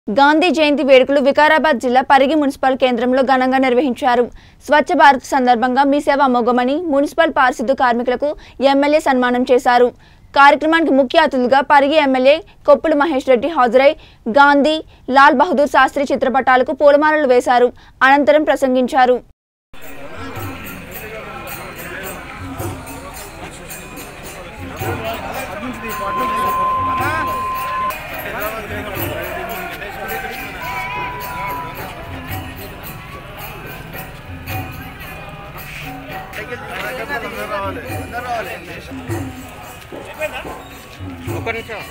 గాంధీ జయంతి వేడుకలు వికారాబాద్ జిల్లా పరిగి మున్సిపల్ కేంద్రంలో ఘనంగా నిర్వహించారు స్వచ్ఛ భారత్ సందర్భంగా మీ సేవ మొగమని మున్సిపల్ పారిశుద్ధ కార్మికులకు ఎమ్మెల్యే సన్మానం చేశారు కార్యక్రమానికి ముఖ్య అతిథులుగా పరిగి ఎమ్మెల్యే కొప్పుల మహేష్ రెడ్డి హాజరై గాంధీ లాల్ బహదూర్ శాస్త్రి చిత్రపటాలకు పూలమాలలు వేశారు అనంతరం ప్రసంగించారు ఒక్క నిమిషం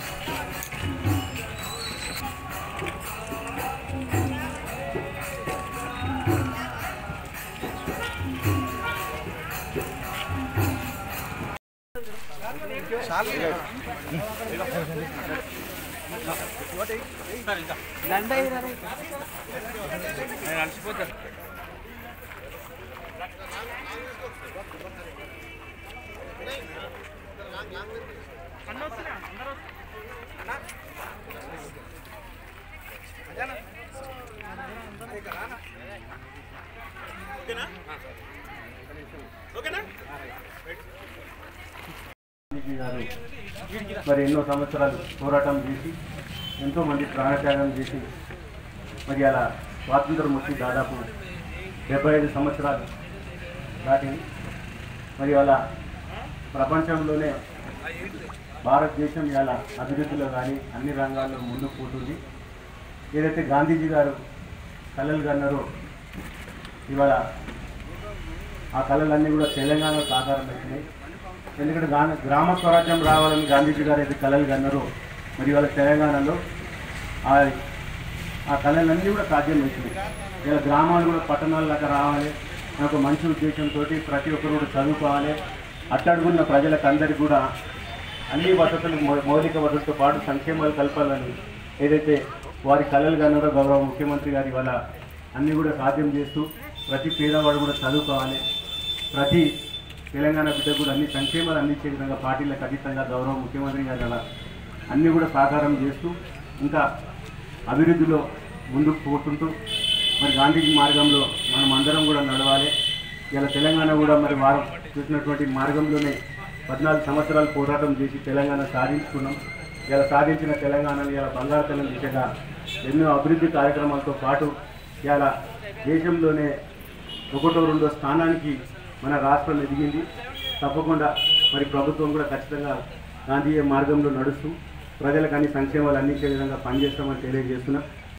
నేను అలసిపోతా గాంధీజీ గారు మరి ఎన్నో సంవత్సరాలు పోరాటం చేసి ఎంతోమంది ప్రాణత్యాగం చేసి మరి అలా స్వాతంత్రం వచ్చి దాదాపు డెబ్బై ఐదు సంవత్సరాలు దాటింది మరి అలా ప్రపంచంలోనే భారతదేశం ఇవాళ అభివృద్ధిలో కానీ అన్ని రంగాల్లో ముందుకు పోతుంది ఏదైతే గాంధీజీ గారు కళలు కన్నారో ఇవాళ ఆ కళలన్నీ కూడా తెలంగాణలో సాకారం అవుతున్నాయి ఎందుకంటే గా గ్రామ స్వరాజ్యం రావాలని గాంధీజీ గారు అయితే కళలు కన్నారో మరి వాళ్ళ తెలంగాణలో ఆ ఆ కళలన్నీ కూడా సాధ్యం అవుతుంది ఇలా గ్రామాలు కూడా పట్టణాల దాకా రావాలి నాకు మంచి ఉద్దేశంతో ప్రతి ఒక్కరు కూడా చదువుకోవాలి అట్టడుగున్న ప్రజలకు అందరికీ కూడా అన్ని వసతులు మౌ- మౌలిక వసతులతో పాటు సంక్షేమాలు కలపాలని ఏదైతే వారి కళలు కన్నారో గౌరవ ముఖ్యమంత్రి గారి వల్ల అన్నీ కూడా సాధ్యం చేస్తూ ప్రతి పేదవాడు కూడా చదువుకోవాలి ప్రతి తెలంగాణ బిడ్డ కూడా అన్ని సంక్షేమాలు అందించే విధంగా పార్టీలకు అతీతంగా గౌరవ ముఖ్యమంత్రి గారు అలా అన్నీ కూడా సాకారం చేస్తూ ఇంకా అభివృద్ధిలో ముందుకు పోతుంటూ మరి గాంధీజీ మార్గంలో మనం అందరం కూడా నడవాలి ఇలా తెలంగాణ కూడా మరి వారు చూసినటువంటి మార్గంలోనే పద్నాలుగు సంవత్సరాలు పోరాటం చేసి తెలంగాణ సాధించుకున్నాం ఇలా సాధించిన తెలంగాణను ఇలా బంగాళతలం దిశగా ఎన్నో అభివృద్ధి కార్యక్రమాలతో పాటు ఇలా దేశంలోనే ఒకటో రెండో స్థానానికి మన రాష్ట్రం ఎదిగింది తప్పకుండా మరి ప్రభుత్వం కూడా ఖచ్చితంగా గాంధీ మార్గంలో నడుస్తూ ప్రజలకు అన్ని సంక్షేమాలు అందించే విధంగా పనిచేస్తామని తెలియజేస్తున్నా